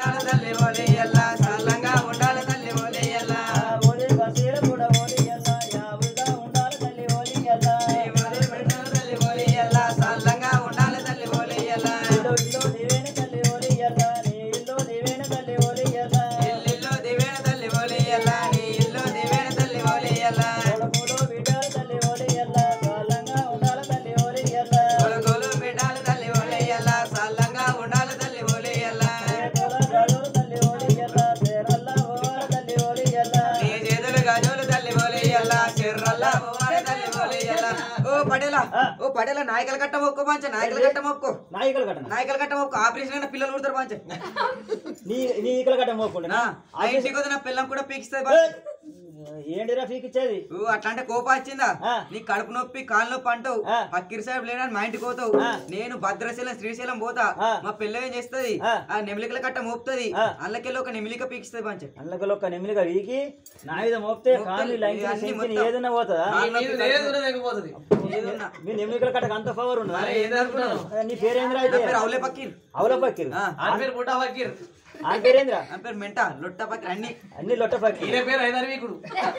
ఉండాలి తల్లి ఓలి ఎల్లా సల్లంగా ఉండాలి తల్లి ఓలి ఎల్లా ఓలి బసీల కూడా ఓలి ఎల్లా యావుగా ఉండాలి తల్లి ఓలి ఎల్లా నీ ఓలి పెట్టాలి తల్లి ఓలి ఎల్లా సల్లంగా ఉండాలి తల్లి ఓలి ఎల్లా ఇల్లు ఇల్లు దివేన తల్లి ఓలి ఎల్లా నీ ఇల్లు దివేన తల్లి ఓలి ఎల్లా ఇల్లు దివేణ తల్లి ఓలి ఎల్లా నీ ఇల్లు దివేణ తల్లి ఓలి ఎల్లా కొడుకులు బిడ్డలు తల్లి ఓలి ఎల్లా కాలంగా ఉండాలి తల్లి ఓలి ఎల్లా కొడుకులు బిడ్డలు తల్లి ఓలి ఎల్లా సల్లంగా ఉండాలి తల్లి ఓలి ఎల్లా చేతుల గడులు తల్లి ఓలి ఎల్లా పేరల్లా ఓవాలి తల్లి ఓలి ఎల్లా నీ చేతులు గజులు తల్లి ఓలి ఎల్లా చిర్రల్లా పోవాలి తల్లి ఓలి ఎల్లా ఓ పడేలా ఓ పడేలా నాయకుల కట్ట మొక్కు పంచ నాయకుల కట్ట మొక్కు నాయకులు కట్టన నాయకుల కట్ట మొక్కు ఆపరేషన్ అయిన పిల్లలు ఉడతారు పంచ నీ నీ ఈకలు కట్ట మోకుండా నా ఆ ఇంటికి వదిన పిల్లం కూడా పీకిస్తుంది పంచ ఏంటిరా ఫీక్ ఇచ్చేది నువ్వు అట్లాంటి కోపం వచ్చిందా ఆ. నీ కడుపు నొప్పి కాలు నొప్పి అంటావు ఆ. పక్కిరి సాహెబ్ లేడని మా ఇంటికి పోతావు ఆ. నేను భద్రాచలం శ్రీశైలం పోతా ఆ. మా పిల్ల ఏం చేస్తుంది ఆ. ఆ నెమిలికల కట్ట మోపుతుంది ఆ. అల్లకెళ్ళి ఒక నెమిలిక పీకిస్తుంది పంచ అందులో ఒక నిమిలిగా వీకి నా మీద మోపితే మోపుతే కాళ్ళు లైన్ అన్ని సింకిని మొత్తం. ఏదైనా పోతుందా కాలు నొప్పి, నీది లేదు లేకపోతుంది ఏదున్నా. మీ నిమిలికల కట్టకు అంత పవర్ ఉండదా అరే ఏదనుకున్నాను నీ పేరేంద్ర నా అయితే పేరు అవులే పక్కీర్ అవుల పక్కిరు ఆ. ఆ పేరు బుట్టా ఫకీర్ ఆ పేరేంద్ర నా పేరు మెంట లొట్ట పక్కీర్ అన్ని అన్ని లొట్ట పక్కి ఈయన పేరు ఐదర్వీకుడు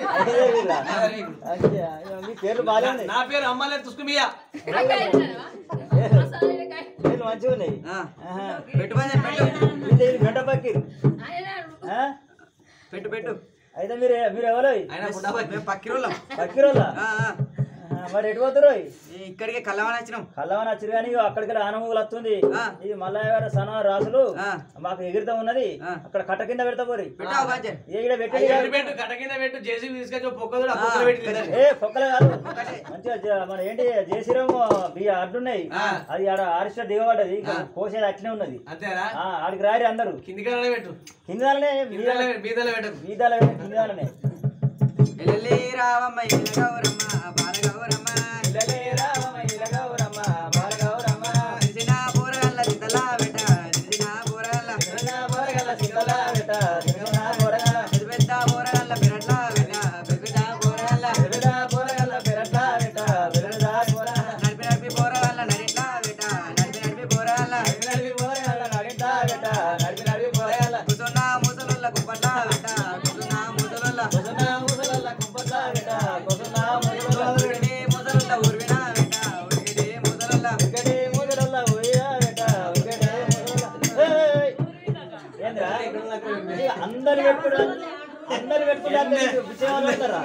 మీ పేర్లు బాగానే ఉన్నాయి నా పేరు అమ్మాలే తుస్కుమియా పేర్లు మంచిగా ఉన్నాయి ఆ. ఆహా. పెట్టు పంచ పెట్టు ఇది గంట పక్కిరు ఆ? పెట్టు పెట్టు అయితే మీరు మీరు ఎవరు ఆయన బుట్టా ఫకీర్ మేము పక్కిరోళ్ళం పక్కిరోళ్ళ ఆ, ఆ. మరి ఎటు పోతురు ఈ ఇక్కడికే కళ్ళమని వచ్చినాం కళ్ళవని వచ్చారు కానీ ఇగో అక్కడికి ఆనమూగులు వస్తుంది ఆ. ఇది మల్లయ్య సన రాసులు ఆ. మాకు ఎగిరితా ఉన్నది ఆ. అక్కడ కట్ట కింద పెడతా పోరి పెట్టావు పంచ ఏ ఈడ పెట్టి ఎక్కడ పెట్టు కట్ట కింద పెట్టు జేసీ తీసుకొచ్చి పొక్కదు ఆ పొక్కలు పెట్టి లేదా? ఏ పొక్కలే కాదు మంచిగా జ- మన ఏంటి జయశ్రీరామ్ బియ్య అడ్డున్నాయి ఆ. అది ఆడ ఆరిస్ట దిగబడ్డది ఇంకా కోసేది అట్లే ఉన్నది అంతేనా ఆ, ఆడికి రారి అందరు కిందికి పెట్టు కిందాలనే కిందలే బీదలే పెట్టకు వీధాల కిందాలనే ఎల్లెల్లి రావమ్మ ఎల్ల గౌరమ్మ బాల గౌరమ్మ నిలిచిన పోరగల్ల చింతలా వెట నిలిచిన పోరగల్ల పెద్ద పెద్ద పోరగల్ల పెరట్లా వెట పెద్ద పెద్ద పోరగల్ల నడిపి నడిపి పోరగల్ల నడిట్లా వెట నడిపి నడిపి పోరగల్ల కూర్చున్న ముసలుల్ల కుప్పట్లా వెట కూర్చున్న ముసలుల్ల ఉరికిడి ముసలుల్ల ఉరివినా వెట ఉరికిడి ముసలుల్ల అందరు పెట్టుకుంటా అందరు పెట్టుకుంటా విషయాలు ఉంటారా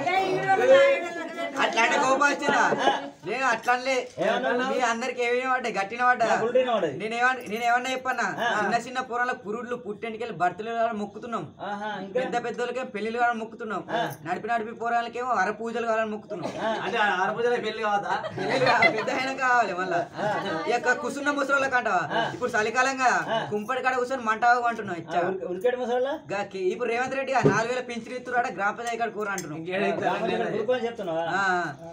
అట్లాంటి కోపం వచ్చిందా నేను అట్లనే ఏమన్నా? మీ అందరికి ఏమేమి పడ్డాయి గట్టిన పడ్డా గుల్టీన పడ్డది. నేనేమన్నా నేనేమన్నా చెప్పన్నా ఆ. చిన్న చిన్న పూరల పురుడ్లు పుట్టెంటికెళ్ళి భర్తలు మొక్కుతున్నాం ఆహా, ఇంకా పెద్ద పెద్దోళ్ళకే పెళ్లిళ్ళు కావాలని మొక్కుతున్నాం నడిపి నడిపి పోరాలకేమో అర పూజలు కావాలని మొక్కుతున్నాం అంటే ఆడపూజల పెళ్లి కావద్దా పెళ్లిళ్ళు కా- పెద్ద అయినా కావాలి మళ్ళా ఈ యొక్క కుసున్న ముసలోళ్ళకి అంటావా ఇప్పుడు చలికాలం కదా కుంపటి కాడ కూర్చొని మంట అంటున్నాం ఆ, ఇచ్చా ఉరిక- ఉరికేడు ముసలా గా- కి- ఇప్పుడు రేవంత్ రెడ్డి గా నాలుగు వేల పింఛన్ ఇస్తున్నాడు గ్రామ పంచాయతీ కాడ కూర అంటున్నాం ఉరుకోని చెప్తున్నావా ఆ,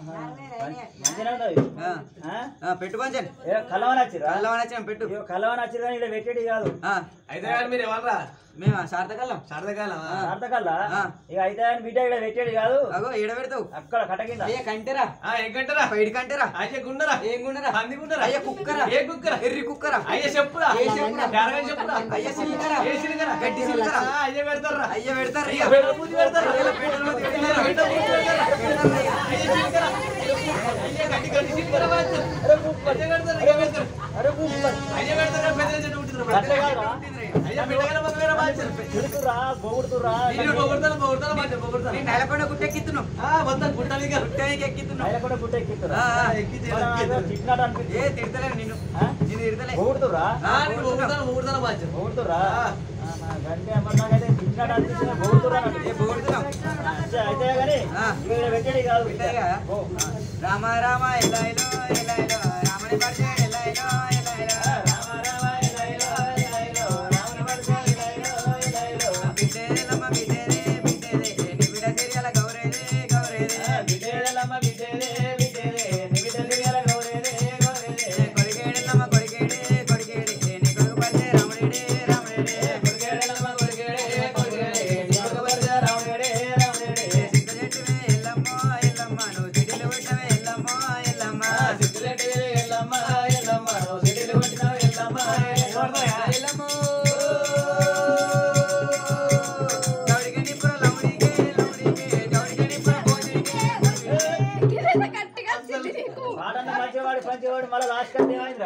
మంచిగా ఉన్నది ఆ, ఆ? ఆ, పెట్టు పంచన్ ఏ, కలవని వచ్చిరా కళ్ళమని వచ్చినాం పెట్టు ఇగో కలవని వచ్చిరు కానీ ఇక్కడ పెట్టేది కాదు ఆ, అయితే కానీ మీరు ఎవర్రా మేమా సార్థకల్లం సరదకాలం అర్థకల్లా ఆ. ఇక అయితే కానీ బిడ్డ ఇక్కడ పెట్టేది కాదు అగో ఈడ పెడతావు అక్కడ కట్ట కింద అయ్యా కంటెరా ఏంటంటారా పైడి కంటెరా అయ్యే గుండరా ఏం గుండరా పంది గుండరా అయ్యా కుక్కరా ఏ కుక్కరా ఎర్రి కుక్కరా అయ్యే చెప్పురా ఏ చెప్పురా? బేరగా చెప్పురా అయ్యా సిలికరా ఏ సిలికరా గడ్డి సిలికరా ఆ, అయ్యే పెడతారా అయ్యా పెడతారు అయ్యే పెడతారు, పూజ పెడతారు. అయ్యా పెట్టరు, పెడతారు, పెట్టరు, పూజ పెడతారు. పెడతారు అయ్యా. అయ్యే సిలికరా అయ్యే గడ్డి గడ్డి సిలికరా వాడతారు. అయ్యే పెడతారు అయ్యే పెడతారు అరే కూర్చో. అయ్యే పెడతారు పెద్ద చెట్టు పుట్టింది అట్లే కాదురా అయ్యే బిడ్డగా మగవేరా వాడతారు తిడుతురా బొగుడుతురా నేను పొగుడతాను పొగుడతాను మాట పొగుడతాను నేను నెలకొండ గుట్టెక్కిస్తున్నాం ఆ మొత్తం గుట్టాలిగా గుట్టెకి ఎక్కిస్తున్నాం ఆయన కూడా గుట్ట ఎక్కిస్తురా ఆ, ఆ, ఎక్కించి తిట్టినాడు ఏ అనిపిస్తుంది తిడతలే నిన్ను ఆ? నేను తిడతలే బొగుడుతురా ఆ, నేను పొగుడతాను పొగుడతాను మాట బొగుడుతురా గంటే నాకైతే తిట్టినాడు అనిపిస్తుంది బొగుడుతురా ఏ పొగుడుతున్నాం అయితే కానీ ఆ. ఇక ఇక్కడ పెట్టేది కాదు పెట్టేదిగా? ఓ. రామ రామ ఎలాయిలో ఎలాయిలో రామని పరిచయం ఎలాయిలో ఎలాయిలో రామ రామ ఎలాయిలో ఎలాయిలో రామని పరిచయం ఎలాయిలో ఎలాయిలో బిడ్డేలమ్మ బిడ్డేదే బిడ్డేదే నీ బిడ్డ సిరియల గౌరేదే గౌరేదే బిడ్డేలమ్మ బిడ్డేలే బిడ్డేలే నీ బిడ్డ సిరియాల గౌరేలే గౌరేలే కొరికేడెల్లమ్మ కొరికేడే కొరికేడే నీ కొడుకు పరిచయం రాముడేడే రాముడేడే కొరికేడేలమ్మ కొరికేడే కొరికేడే నీ కొడుకు పరిచయం రాముడేడే రాముడేడే సిద్ధ చెట్టువే ఎల్లమ్మ ఎల్లమ్మ నువ్వు తిడిలు పెట్టవే ఎల్లమ్మ ఎల్లమ్మ సిద్ధులెట్టి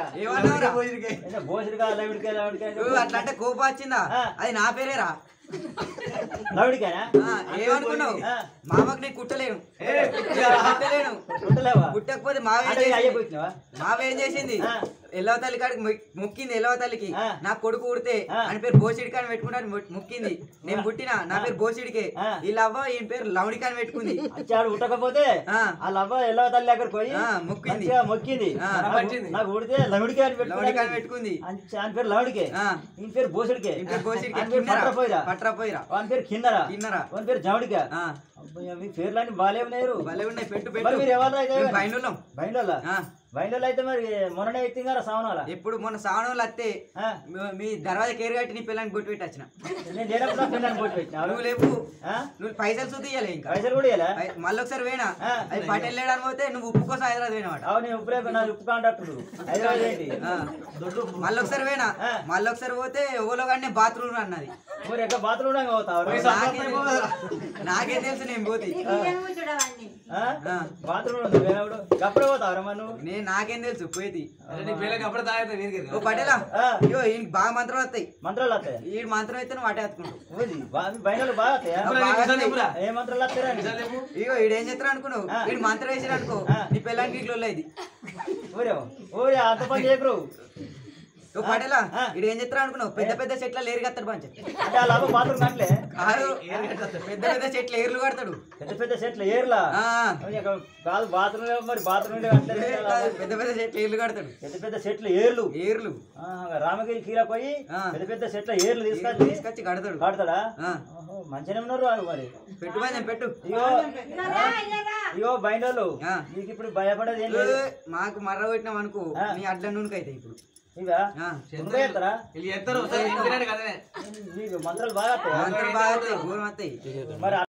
ఏమన్నావురా భోజనగా లవిడికే లవిడికే నువ్వు అట్లా అంటే కోపం వచ్చిందా ఆ. అది నా పేరేరా లవిడికేనా ఆ, ఏమనుకున్నావు ఆ. మామకు నేను కుట్టలేను ఏ, కుట్టలేను ఉంటలేవా కుట్టకపోతే మావేం అంటే అయ్యే చేసింది కూర్చున్నావా మావేం చేసింది ఆ. ఎల్లవ తల్లి కాడికి మొక్- మొక్కింది ఎల్లవ తల్లికి ఆ. నా కొడుకు ఉడితే ఆ. అని పేరు బోసిడికి అని పెట్టుకుంటాను మొక్కింది నేను పుట్టిన నా పేరు బోసిడికే ఆ. వీళ్ళ అవ్వ ఈయన పేరు లవడికి అని పెట్టుకుంది వచ్చాడు ఉట్టకపోతే ఆ. వాళ్ళ అవ్వ ఎల్లవ తల్లి దగ్గరికి పోయి ఆ, మొక్కింది. మంచిగా మొక్కింది ఆ, నాకు- వచ్చింది. నాకు ఉడితే లవిడికే అని లవడికి అని పెట్టుకున్నాడు. పెట్టుకుంది అంచ- ఆయన పేరు లవిడికే ఆ. ఈయన పేరు బోసుడికే ఈయన పేరు బోసిడికే ఆయన పేరు పట్రపోయిరా పట్రపోయిరా వాని పేరు కిన్నరా కిన్నరా. వాని పేరు జమడికా ఆ, అబ్బయ్య, మీ పేర్లన్నీ బాగాలే ఉన్నారు భలే ఉన్నాయి పెట్టు మరి పెట్టు మీరు ఎవరు అయితే మేము బయలుదేరాం. బయలులా ఆ బయలులో అయితే మరి మొన్ననే ఎత్తింగారా సావనాల ఎప్పుడు మొన్న సావనంలో వస్తే ఆ, మీ- మీ దర్వాజా కేరు కట్టి నీ పిల్లని బొట్టు పెట్టి వచ్చిన నేను లేనప్పుడు నా పిల్లని పోటీ పెట్టినా నువ్వు లేవు ఆ? నువ్వు పైసలు చూద్దాలి ఇంకా పైసలు కూడా ఇవ్వలే అయ్ మళ్ళీ ఒకసారి వేనా ఆ. అది పటేల్ లేడానికి పోతే నువ్వు ఉప్పు కోసం హైదరాబాద్ పోయినమాట అవును నేను ఉప్పురే నా ఉప్పు కాంట్రాక్టర్ హైదరాబాద్ ఏంటి మళ్ళీ ఒకసారి పోయినా ఆ. మళ్ళీ ఒకసారి పోతే ఎవరో కానీ బాత్రూమ్ అన్నది మరి ఎక్కడ బాత్రూమ్ పోతావు నాకేం తెలుసు- నాకేం తెలుసు నేను పోతే ఆ. బాత్రూమ్ నువ్వేప్పుడు అప్పుడే పోతావు రమ్మ నువ్వు నేను నాకేం తెలుసు పోయేది నీ పిల్లకి అప్పుడే తాగితే వీరికి ఓ పటేలా ఆ. ఇగో ఈయనకి బాగా మంత్రాలు వస్తాయి మంత్రాలు వస్తాయి ఈ మంత్రం అయితే నువ్వు అటే ఎత్తుకుంటావు ఓది, బా- మీ బయలు బాగా వస్తాయా బాగా నిమిషాలు వస్తాయి. చెప్పురా. ఏ మంత్రాలు వస్తారా చెప్పు ఇగో ఈడేం చేస్తారు అనుకున్నావు ఆ. వీడు మంత్రం వేసిరు అనుకో ఆ. నీ పిల్లానికి ఇట్లా ఇది ఊరే ఊరే అంత పని చేయకురు ఓ పటేలా ఆ. ఈడు ఏం చేస్తారు అనుకున్నావు పెద్ద పెద్ద చెట్ల లేరు కత్తాడు పంచ అంటే వాళ్ళ అమ్మ బాత్రూమ్ కట్టలే కాదు పెద్ద పెద్ద చెట్లు ఏర్లు కడతాడు పెద్ద పెద్ద చెట్లు ఏర్లా ఆ. అవును, ఇక కాదు బాత్రూమ్ మరి బాత్రూమ్ ఏ కాదు, పెద్ద పెద్ద చెట్లు ఏర్లు కడతాడు పెద్ద పెద్ద చెట్లు ఏర్లు ఏర్లు ఆ, రామగిరి కీర పోయి ఆ. పెద్ద పెద్ద చెట్ల ఏర్లు ఏర్లు తీసుకొచ్చి తీసుకొచ్చి కడతాడు కాడతాడా ఆ. ఓహో, మంచిగానే ఉన్నారు వాళ్ళు మరి పెట్టు మంచి పెట్టు ఇగో ఇగో బయటోళ్ళు ఆ. నీకు ఇప్పుడు భయపడేది ఏం లేదు ఏ, మాకు మర్ర కొట్టినాం అనుకో ఆ. నీ అడ్ల నూనెకి అయితే ఇప్పుడు ఇవా ఆ. ఉండే ఎత్తరా వీళ్ళు ఎత్తారు ఒకసారి ఇంటినాడు కదనే మీకు మంత్రాలు బాగా వస్తాయా? మంత్రం బాగా వస్తాయి ఘోరం వస్తాయి మరి